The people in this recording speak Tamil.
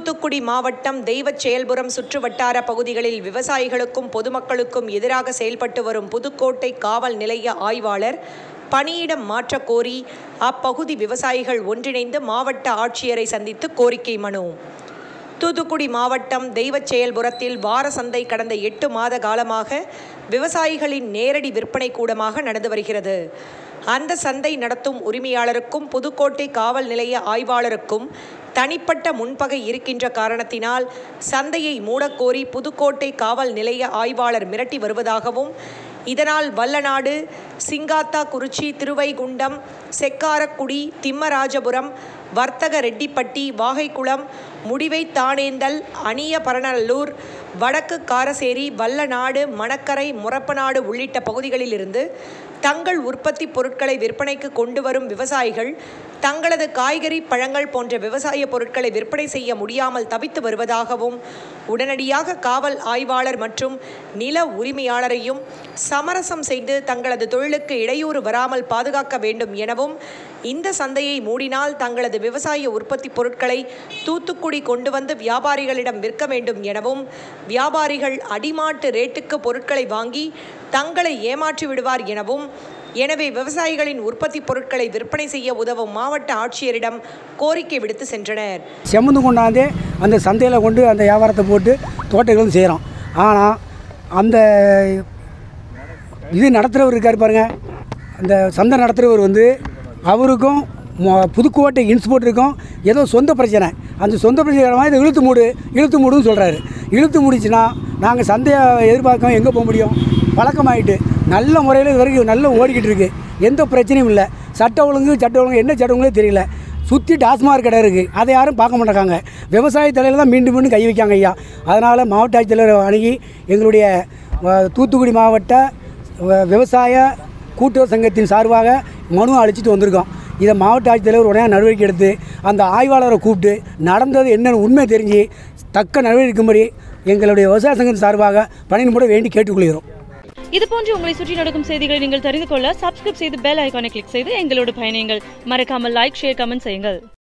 தூத்துக்குடி மாவட்டம் தெய்வச் செயல்புரம் சுற்றுவட்டார பகுதிகளில் விவசாயிகளுக்கும் பொதுமக்களுக்கும் எதிராக செயல்பட்டு வரும் புதுக்கோட்டை காவல் நிலைய ஆய்வாளர் பணியிடம் மாற்றக் கோரி அப்பகுதி விவசாயிகள் ஒன்றிணைந்து மாவட்ட ஆட்சியரை சந்தித்து கோரிக்கை மனு தூத்துக்குடி மாவட்டம் தெய்வச் செயல்புரத்தில் வார சந்தை கடந்த எட்டு மாத காலமாக விவசாயிகளின் நேரடி விற்பனை கூடமாக நடந்து வருகிறது அந்த சந்தை நடத்தும் உரிமையாளருக்கும் புதுக்கோட்டை காவல் நிலைய ஆய்வாளருக்கும் தனிப்பட்ட முன்பகை இருக்கின்ற காரணத்தினால் சந்தையை மூடக்கோரி புதுக்கோட்டை காவல் நிலைய ஆய்வாளர் மிரட்டி வருவதாகவும் இதனால் வல்லநாடு சிங்காத்தா குறிச்சி திருவைகுண்டம் செக்காரக்குடி திம்மராஜபுரம் வர்த்தக ரெட்டிப்பட்டி வாகைக்குளம் முடிவை தானேந்தல் அணிய பரணல்லூர் வடக்கு காரசேரி வல்லநாடு மணக்கரை முரப்பநாடு உள்ளிட்ட பகுதிகளிலிருந்து தங்கள் உற்பத்தி பொருட்களை விற்பனைக்கு கொண்டு வரும் விவசாயிகள் தங்களது காய்கறி பழங்கள் போன்ற விவசாய பொருட்களை விற்பனை செய்ய முடியாமல் தவித்து வருவதாகவும் உடனடியாக காவல் ஆய்வாளர் மற்றும் நில உரிமையாளரையும் சமரசம் செய்து தங்களது தொழிலுக்கு இடையூறு வராமல் பாதுகாக்க வேண்டும் எனவும் இந்த சந்தையை மூடினால் தங்களது விவசாய உற்பத்தி பொருட்களை தூத்துக்குடி கொண்டு வந்து வியாபாரிகளிடம் விற்க வேண்டும் எனவும் வியாபாரிகள் அடிமாட்டு ரேட்டுக்கு பொருட்களை வாங்கி தங்களை ஏமாற்றி விடுவார் எனவும் எனவே விவசாயிகளின் உற்பத்தி பொருட்களை விற்பனை செய்ய உதவும் மாவட்ட ஆட்சியரிடம் கோரிக்கை விடுத்து சென்றனர் செம்மந்து கொண்டாந்து அந்த சந்தையில் கொண்டு அந்த வியாபாரத்தை போட்டு தோட்டங்கள் வந்து செய்கிறோம் ஆனால் அந்த இது நடத்துகிறவர் இருக்கார் பாருங்க அந்த சந்தை நடத்துகிறவர் வந்து அவருக்கும் மொ- புதுக்கோட்டை இன்ஸ்போர்ட்டுக்கும் ஏதோ சொந்த பிரச்சனை அந்த சொந்த பிரச்சனை காரணமாக இதை இழுத்து மூடு இழுத்து மூடுன்னு சொல்கிறாரு இழுத்து மூடிச்சுன்னா நாங்கள் சந்தையை எதிர்பார்க்காம எங்கே போக முடியும் பழக்கமாயிட்டு நல்ல முறையில் இது வரைக்கும் நல்லா ஓடிக்கிட்டு இருக்கு எந்த பிரச்சனையும் இல்லை சட்ட ஒழுங்கு சட்ட ஒழுங்கு என்ன சட்ட ஒழுங்கே தெரியல சுற்றி டாஸ்மாக் கடை இருக்குது அதை யாரும் பார்க்க மாட்டாங்க விவசாய தலையில் தான் மீண்டும் மீண்டும் கை வைக்காங்க ஐயா அதனால் மாவட்ட ஆட்சித்தலைவர் அணுகி எங்களுடைய அஹ், தூத்துக்குடி மாவட்ட வ- விவசாய கூட்டுறவு சங்கத்தின் சார்பாக மனு அளிச்சிட்டு வந்திருக்கோம் இதை மாவட்ட ஆட்சித்தலைவர் உடனே நடவடிக்கை எடுத்து அந்த ஆய்வாளரை கூப்பிட்டு நடந்தது என்னென்னு உண்மை தெரிஞ்சு தக்க நடவடிக்கை எடுக்கும்படி எங்களுடைய விவசாய சங்கத்தின் சார்பாக பணியின்பட வேண்டி கேட்டுக்கொள்கிறோம் இது போன்று உங்களை சுற்றி நடக்கும் செய்திகளை நீங்கள் தெரிந்து கொள்ள சப்ஸ்கிரைப் செய்து பெல் ஐகானை கிளிக் செய்து எங்களோடு பயணியுங்கள் மறக்காமல் லைக் ஷேர் கமெண்ட் செய்யுங்கள்